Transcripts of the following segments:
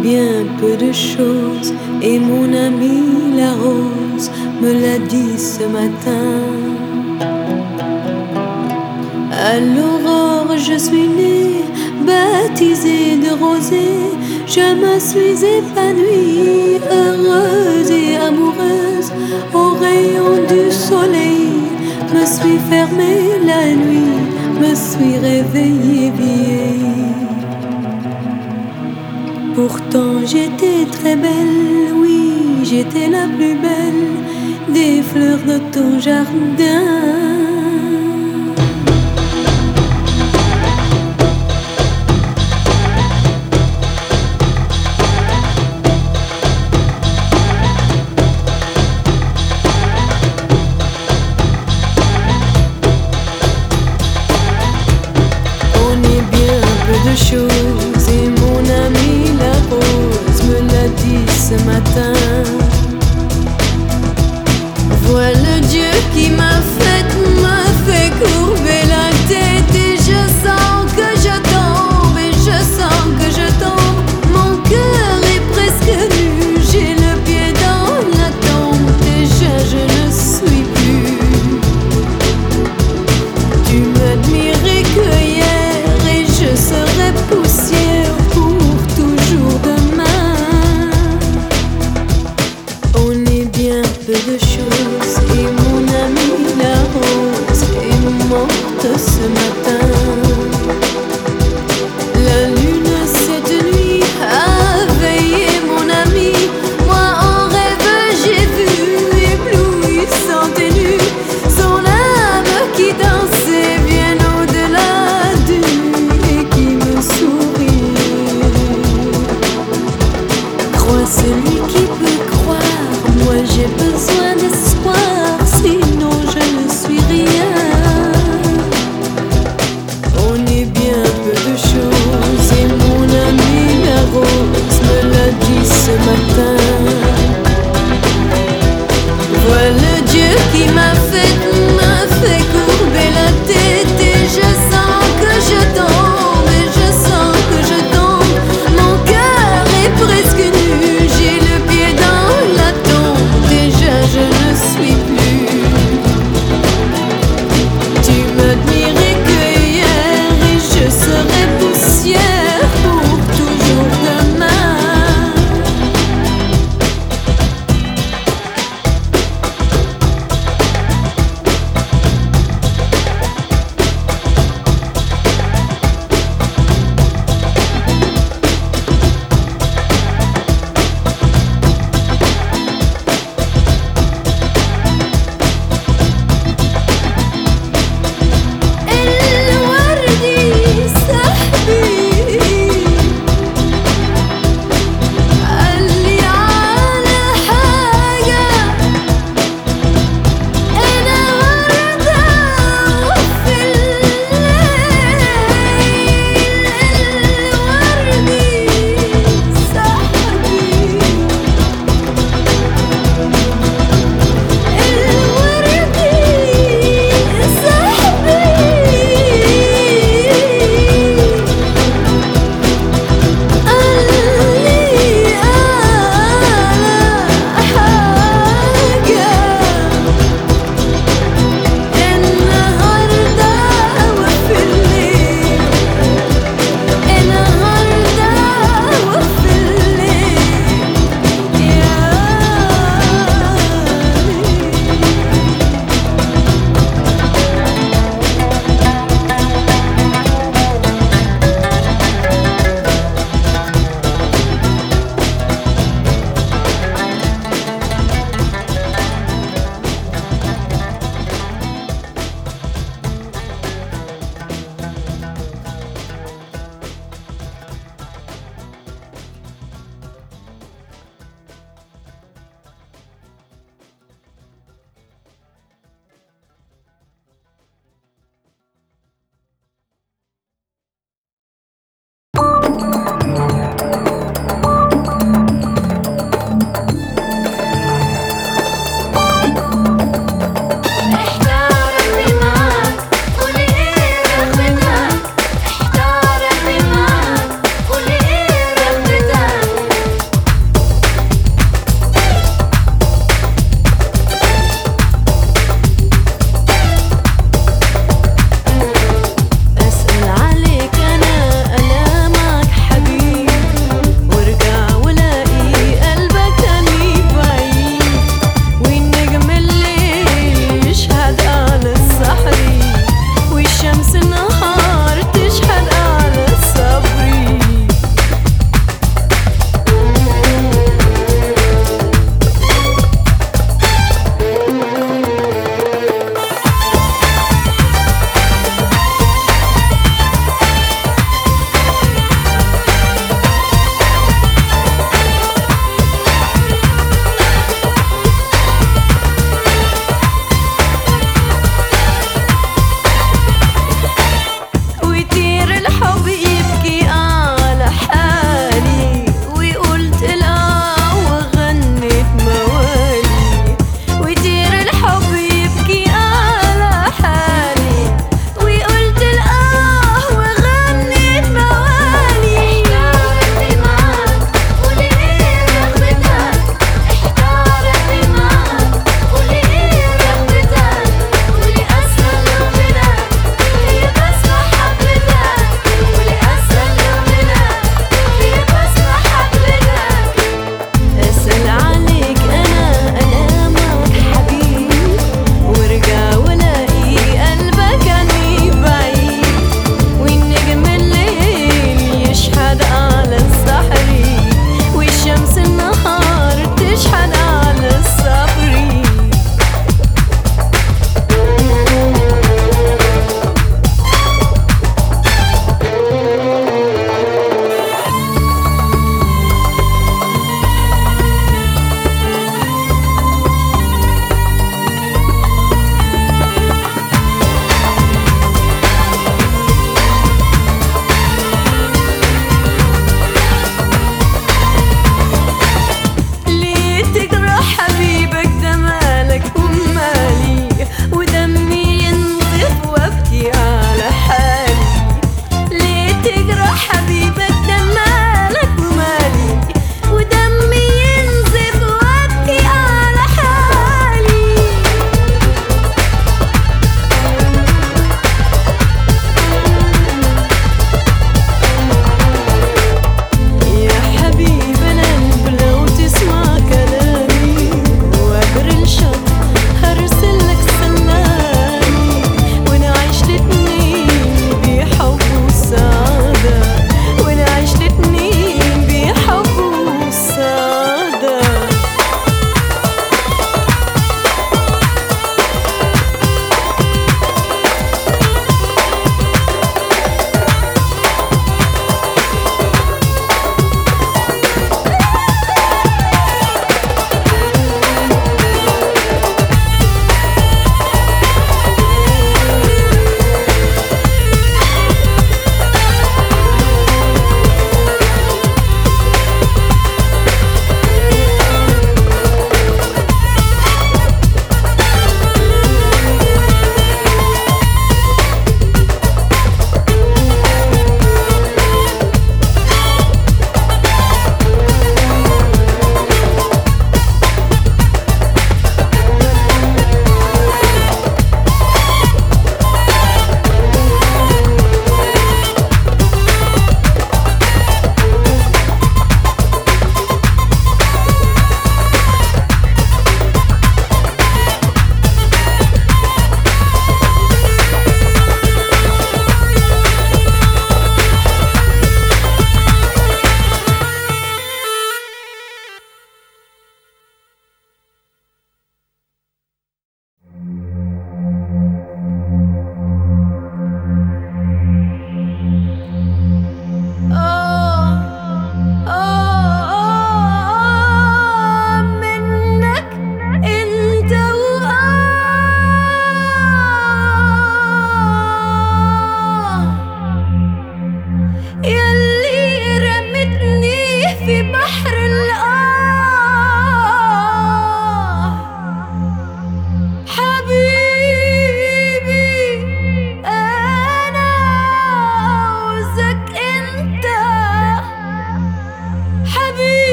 bien peu de choses et mon ami la rose me l'a dit ce matin. À l'aurore, je suis née, baptisée de rosée. Je me suis épanouie, heureuse et amoureuse, au rayon du soleil. Me suis fermée la nuit, me suis réveillée vieille. Pourtant j'étais très belle, oui, j'étais la plus belle des fleurs de ton jardin.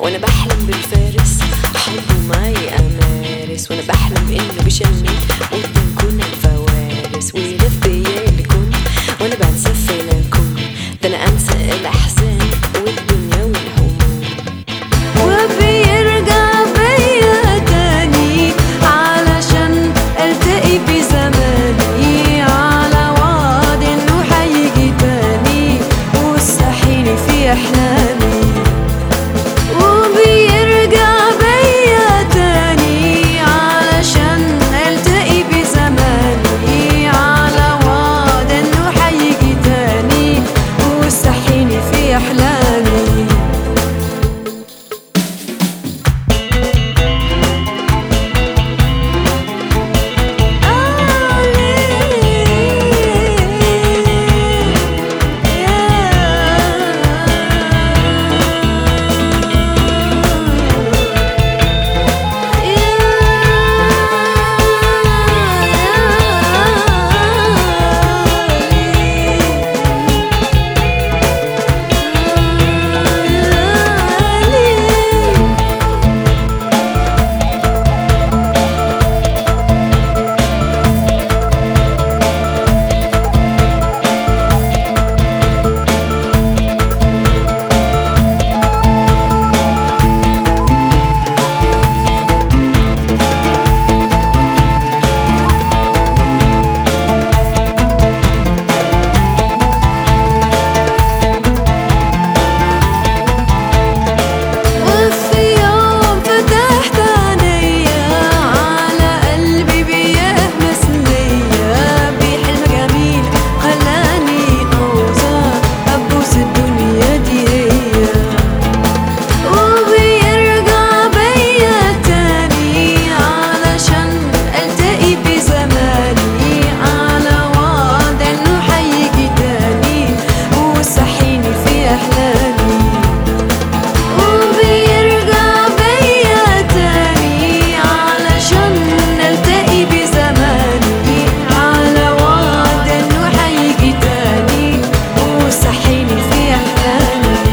وانا بحلم بالفارس حبه معي امارس وانا بحلم انه بشمي وبنكون الفوارس ويلف بيا الكون وانا بنسى فين اكون ده انا انسى الاحزان والدنيا والهموم وبيرجع بيا تاني علشان التقي بزماني على وعد انه حيجي تاني وصحيني في احلامي وبيرجع بيا تاني علشان التقي بزماني على وعد انه حيجي تاني وصحيني في احلامي وفي يوم فتحت عينيا على قلبي بياه مسلية بحلم جميل خلاني أوزار أبوس الدنيا دي هي وبيرجع بيا تاني علشان التقي بزماني على وعد انه حيجي تاني وصحيني في احلامي وبيرجع بيا تاني علشان نلتقي بزماني على وعد انه حيجي تاني وصحيني في احلامي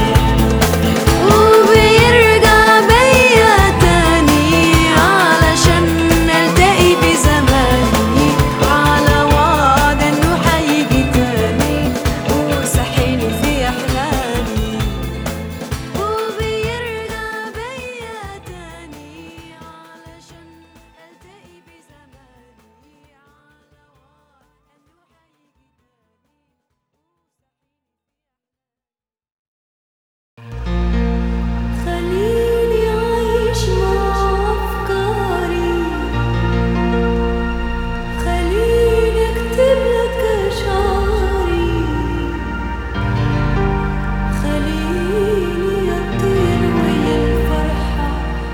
وبيرجع بيا تاني علشان نلتقي بزماني على وعد انه حيجي تاني وصحيني في احلامي وبيرجع بيا تاني علشان التقي بزماني على وعد انه خليني أعيش مع أفكاري خليني أكتب لك أشعاري خليني أطير ويا الفرحة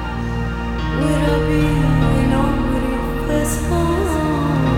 وربيع العمر في أسهاري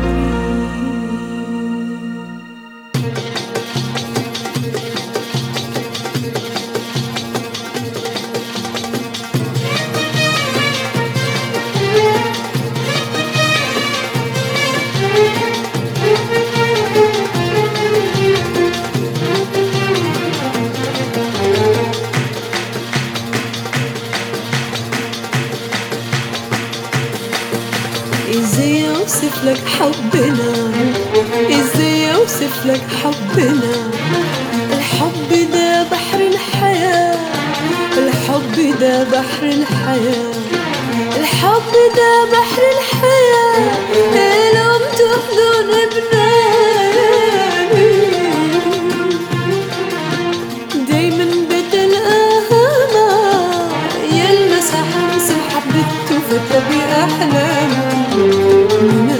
ازاي اوصف لك حبنا ازاي اوصف لك حبنا الحب ده بحر الحياة الحب ده بحر الحياة الحب ده بحر الحياة لم تحضن ابناني دايما بتلقاها يلمس حمس حبته فتبي أحلامي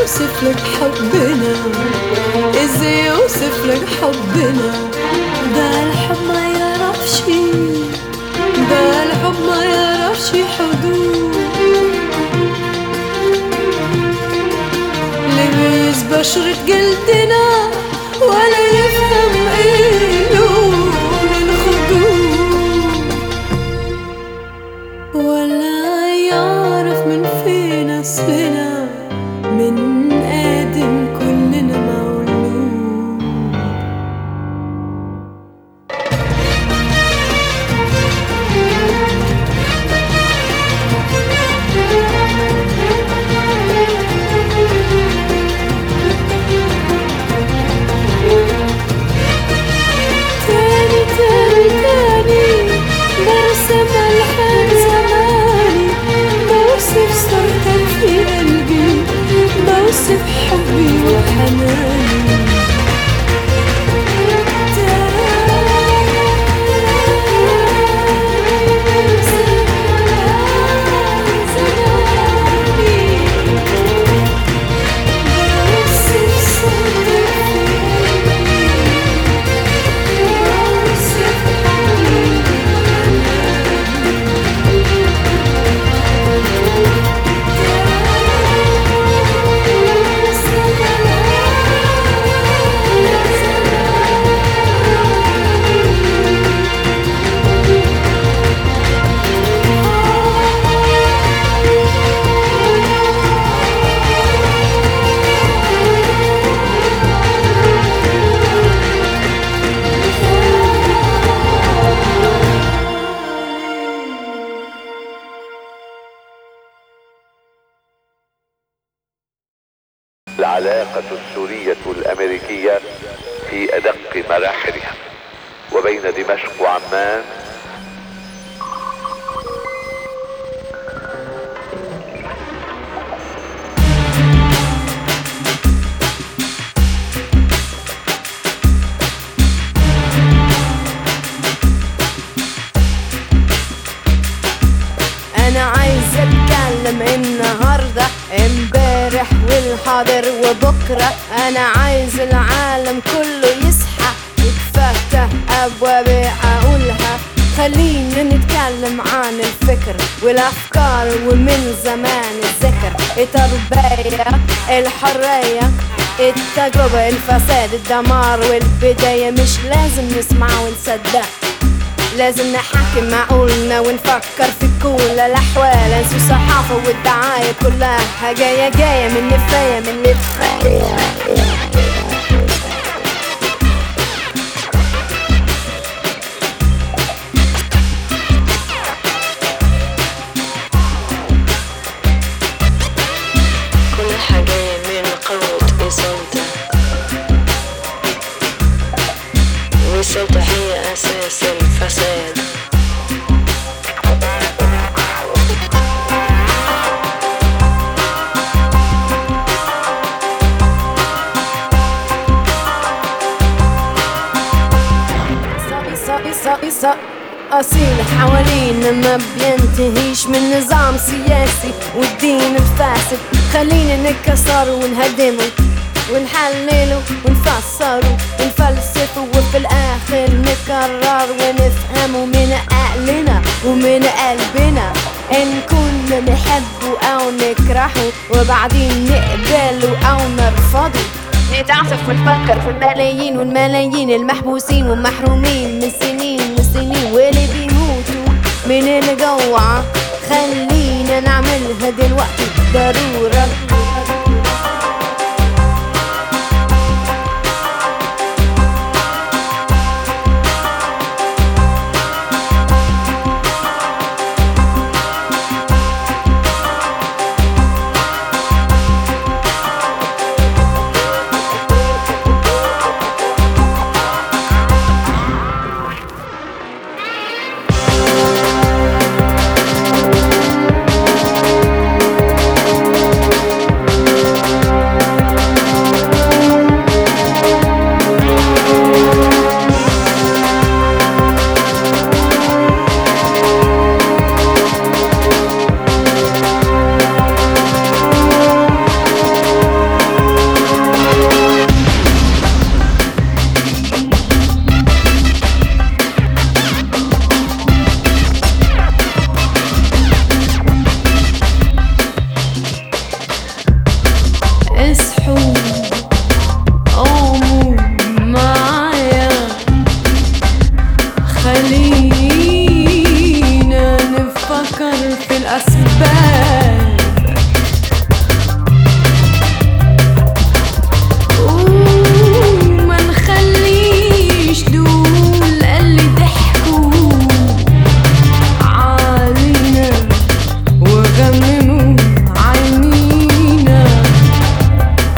يوصف لك حبنا ازاي يوصف لك حبنا ده الحب ما يعرفش ده الحب ما يعرفش حدود لبس بشرة جلدنا ولا يفهم ايه لون الخدود ولا يعرف من فين اصلنا من آدم كلنا مولود تاني تاني تاني برسم ألحان زماني بوصف صورتك في قلبي بوصف حبي وحناني بوصف صورتك في قلبي العلاقة السورية الأمريكية في أدق مراحلها وبين دمشق وعمان انا عايز اتكلم النهارده امبارح والحاضر وبكره انا عايز العالم كله يصحى يتفتح ابواب اقولها خلينا نتكلم عن الفكر والافكار ومن زمان الذكر التربيه الحريه التجربه الفساد الدمار والبدايه مش لازم نسمع ونصدق لازم نحكم معقولنا ونفكر في كل الأحوال انسوا الصحافة والدعاية كلها جاية جاية من نفاية من نفاية كل حاجة من قوة إصابتك والصوت هي أساس الفساد أصيل حوالينا ما بينتهيش من نظام سياسي والدين الفاسد خلينا نكسر ونهدمه ونحلله ونفسره ونفلسفه وفي الآخر نكرر ونفهمه من عقلنا ومن قلبنا إن كنا نحبه أو نكرهه وبعدين نقبله أو نرفضه نتعاطف ونفكر في الملايين والملايين المحبوسين والمحرومين من سنين وسنين واللي بيموتوا من الجوع خلينا نعملها دلوقتي ضرورة اصحوا قوموا معايا خلينا نفكر في الأسباب وما نخليش دول اللي ضحكوا علينا وغمموا عينينا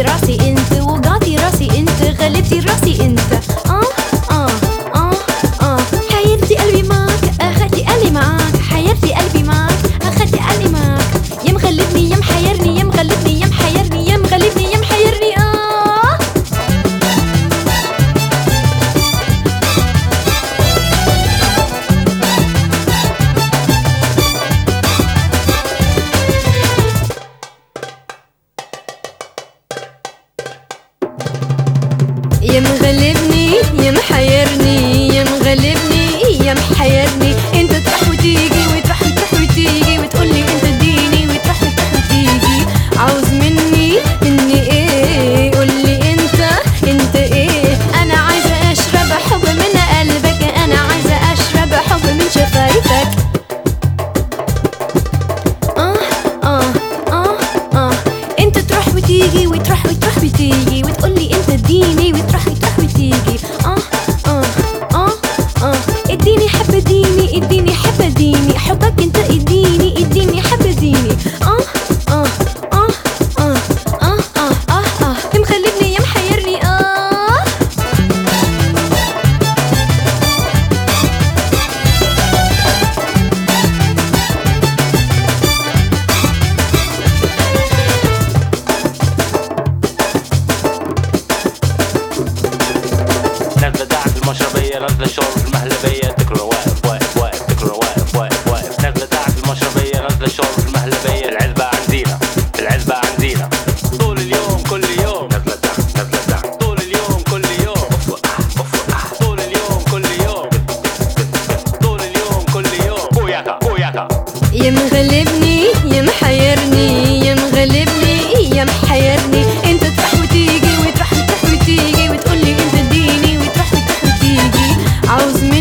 راسي انت وقعتي راسي انت غلبتي راسي انت اه اه اه اه حيرتي قلبي معك اخدتي قلبي معك حيرتي قلبي معك اخدتي قلبي معك يا مغلبني يا محيرني يا مغلبني يا محيرني يا مغلبني يا محيرني اه يا مغلبني يا محيرني يا مغلبني يا محيرني انت تروح وتيجي وتروح وتروح وتيجي وتقولي انت اديني وتروح وتروح وتيجي عاوز مني مني ايه قولي انت انت ايه انا عايزه اشرب حب من قلبك انا عايزه اشرب حب من شفايفك اه اه اه اه انت تروح وتيجي وتروح وتروح وتيجي وتقولي انت اديني وتروح وتروح وتيجي اه اه اه اه اديني حب اديني اديني حب اديني حبك انت اديني اديني حب اديني اه اه اه اه اه اه اه اه يا مخلبني يا محيرني اه نازله تحت المشربيه نازله الشرب في المهلبيه تكرر واقف واقف واقف تكرر واقف واقف واقف نازله تحت المشربيه نازله الشرب في المهلبيه العزبه عندينا العزبه عندينا طول اليوم كل يوم نازله تحت نازله تحت طول اليوم كل يوم طول اليوم كل يوم طول اليوم كل يوم بوياكا بوياكا يا مغلبني يا محيرني يا مغلبني يا محيرني انت تروح وتيجي وتروح وتروح وتيجي وتقولي انت اديني وتروح وتروح وتيجي عاوز مني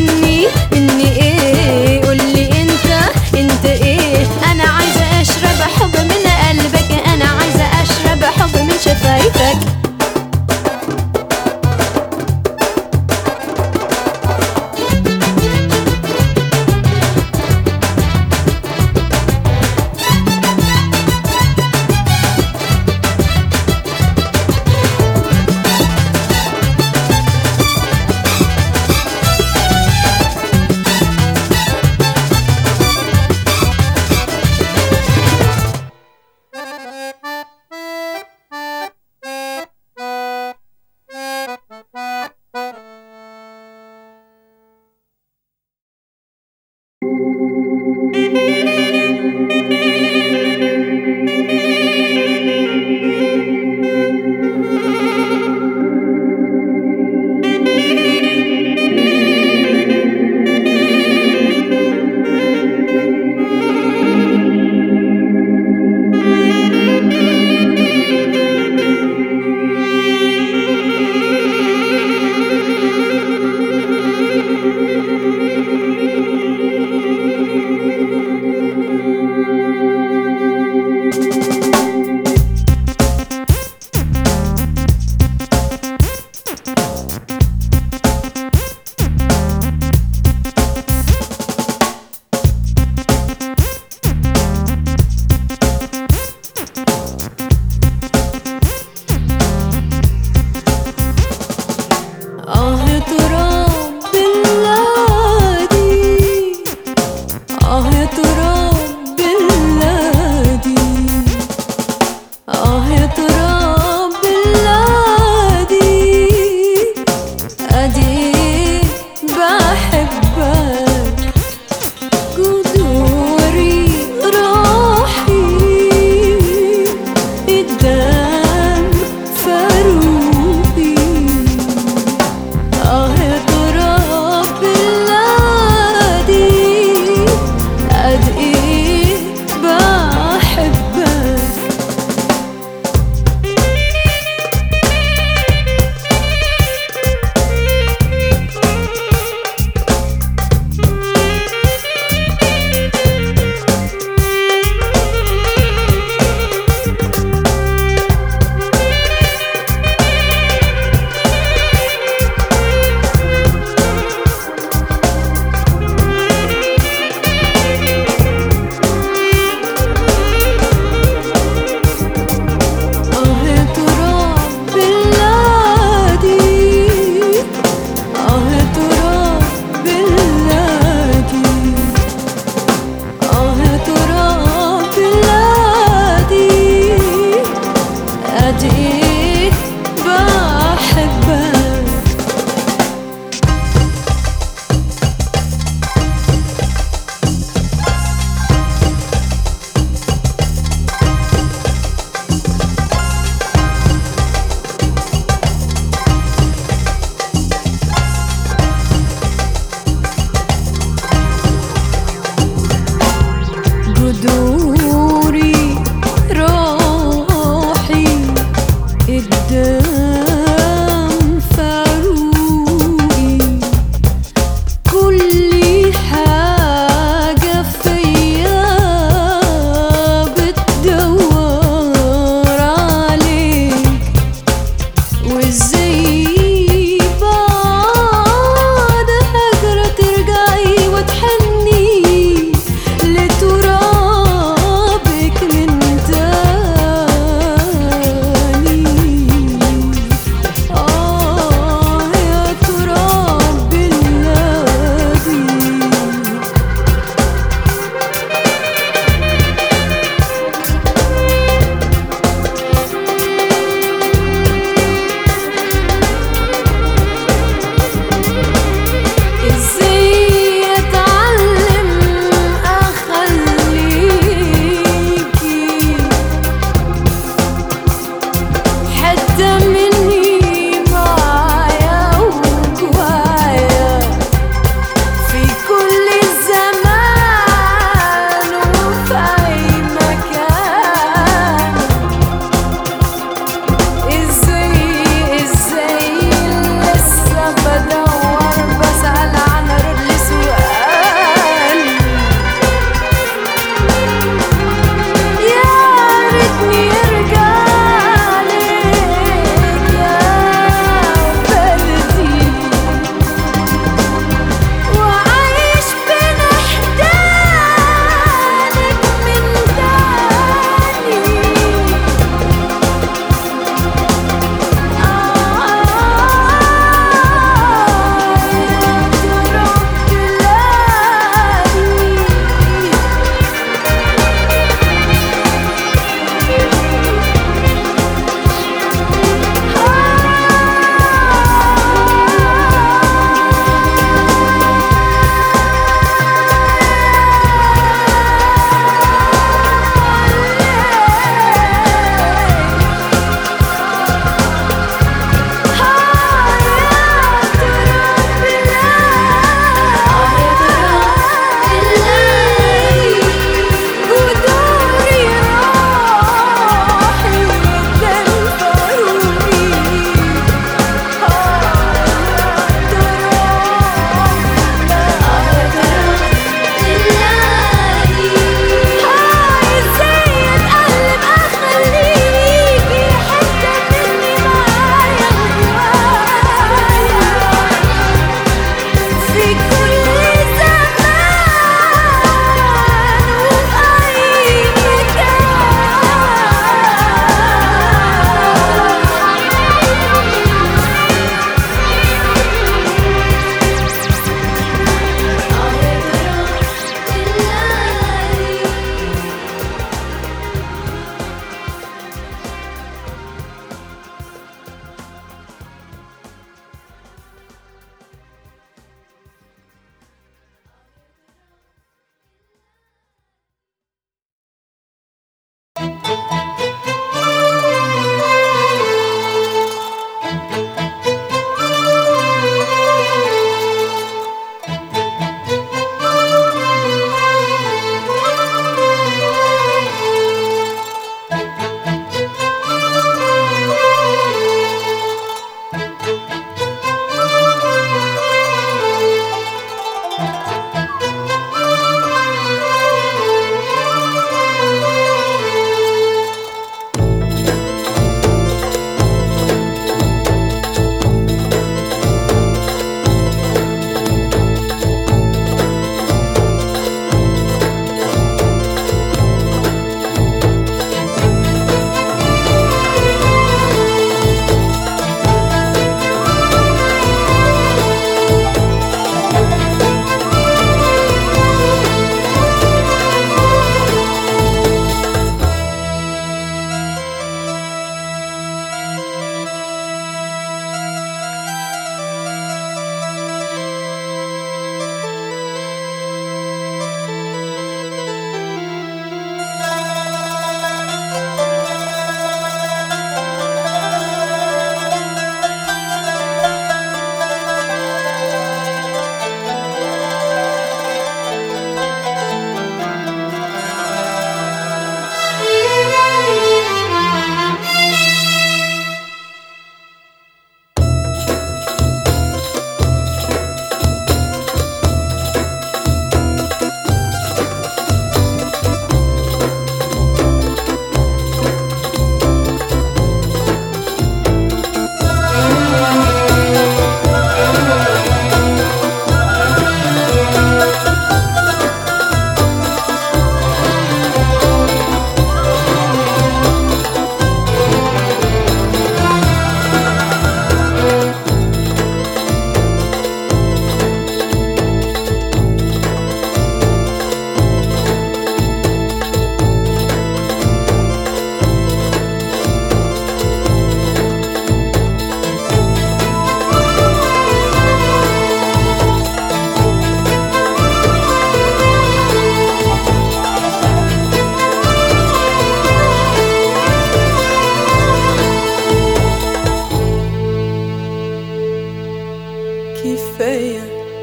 كفاية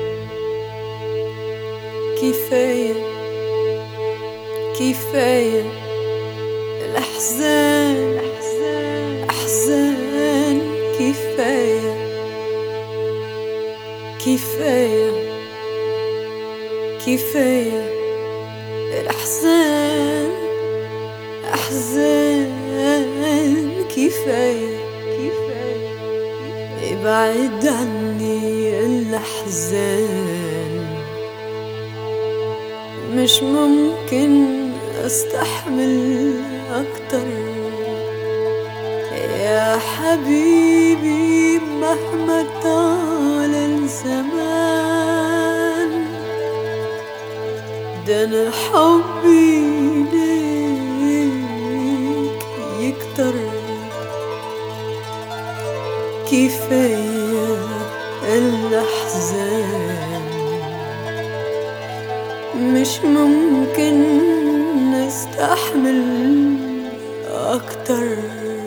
كفاية كفاية الأحزان أحزان كفاية كفاية كفاية الأحزان أحزان كفاية كفاية ابعد عني الأحزان مش ممكن استحمل اكتر يا حبيبي مهما طال الزمان ده انا حبي ليك يكتر كفايه الاحزان مش ممكن نستحمل أكتر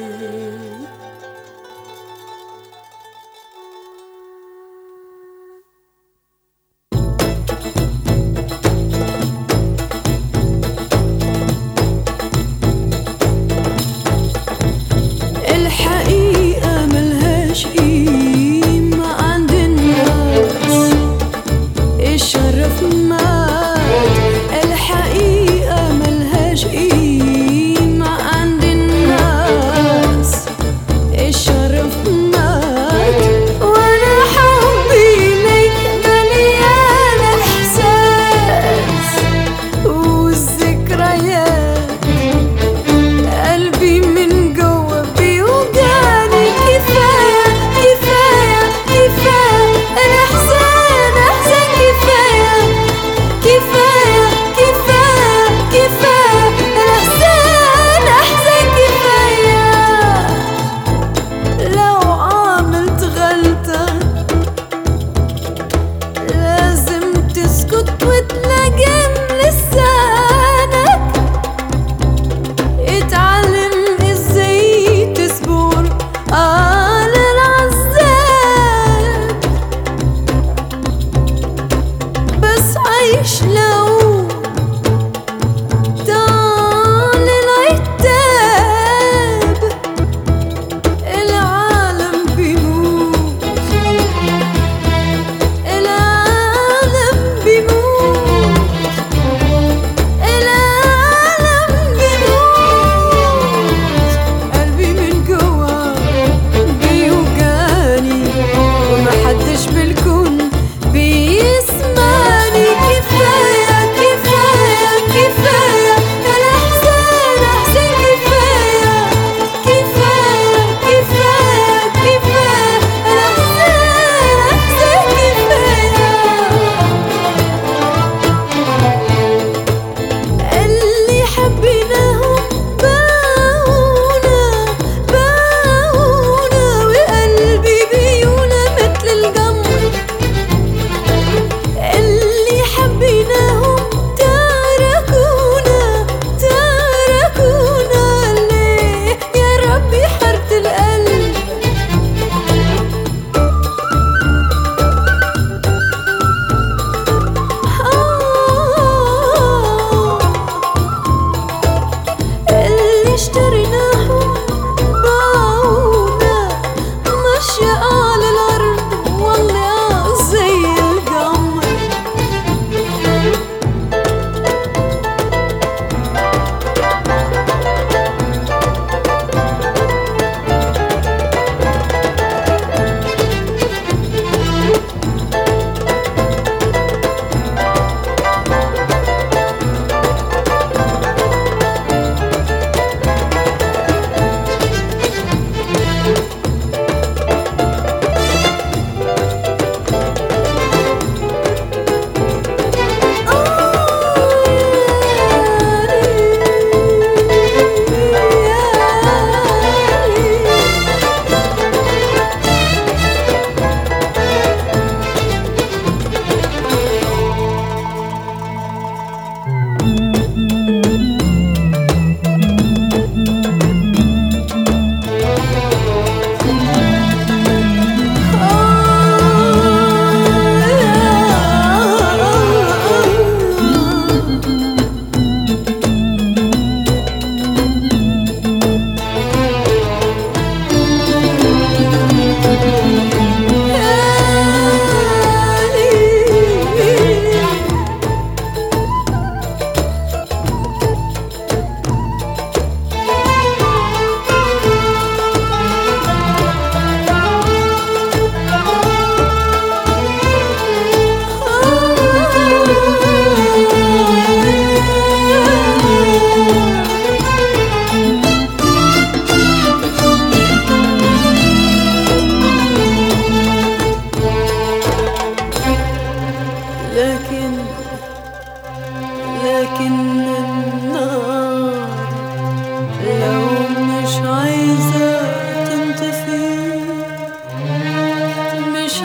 الحقيقة ملهاش قيمة عند الناس الشرف مات الحقيقة ملهاش قيمة عند الناس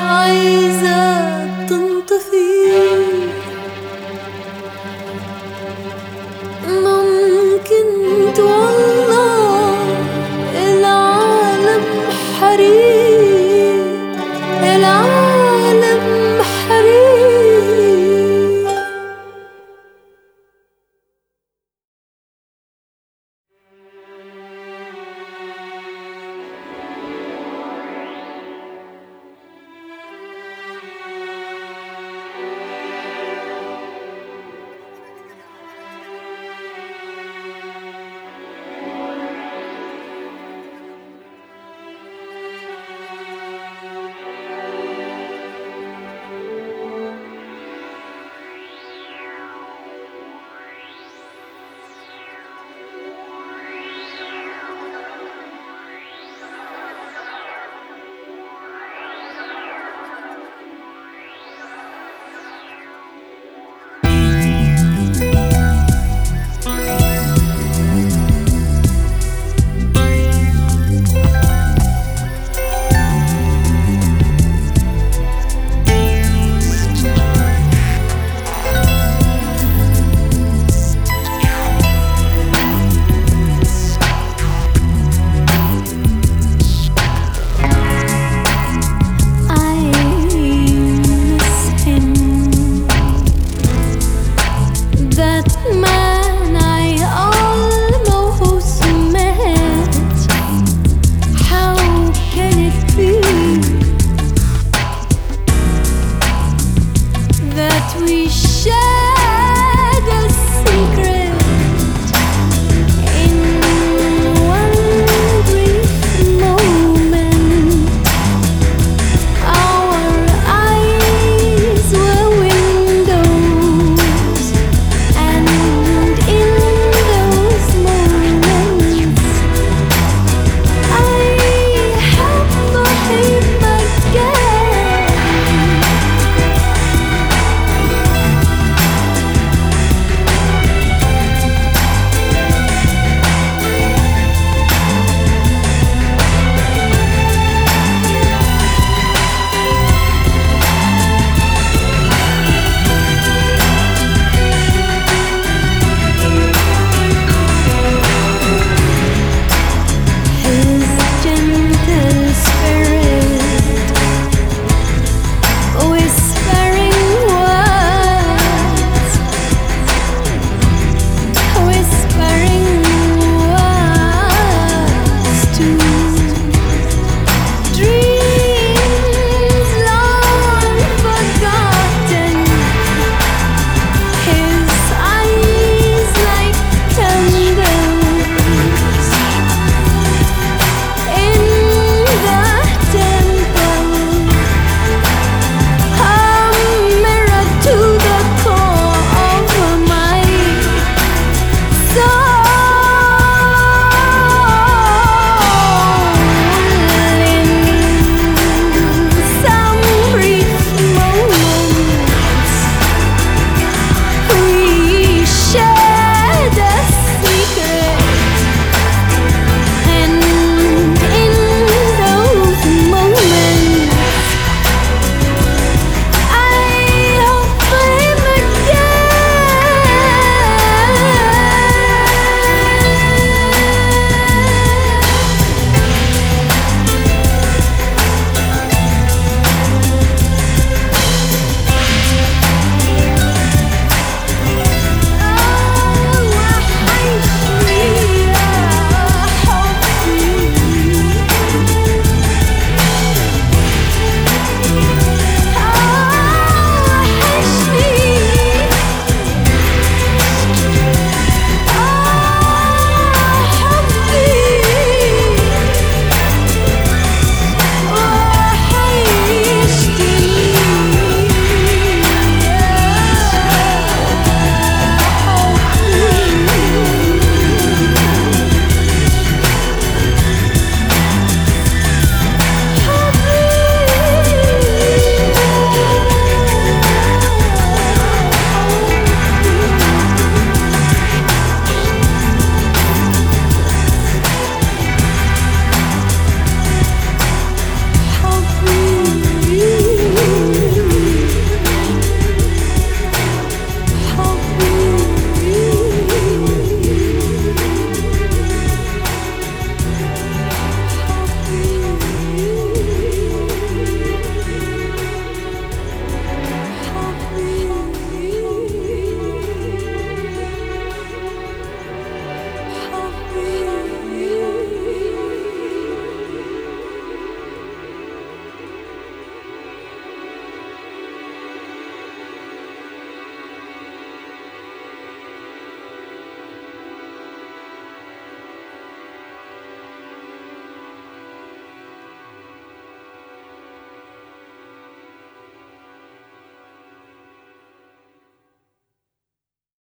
عين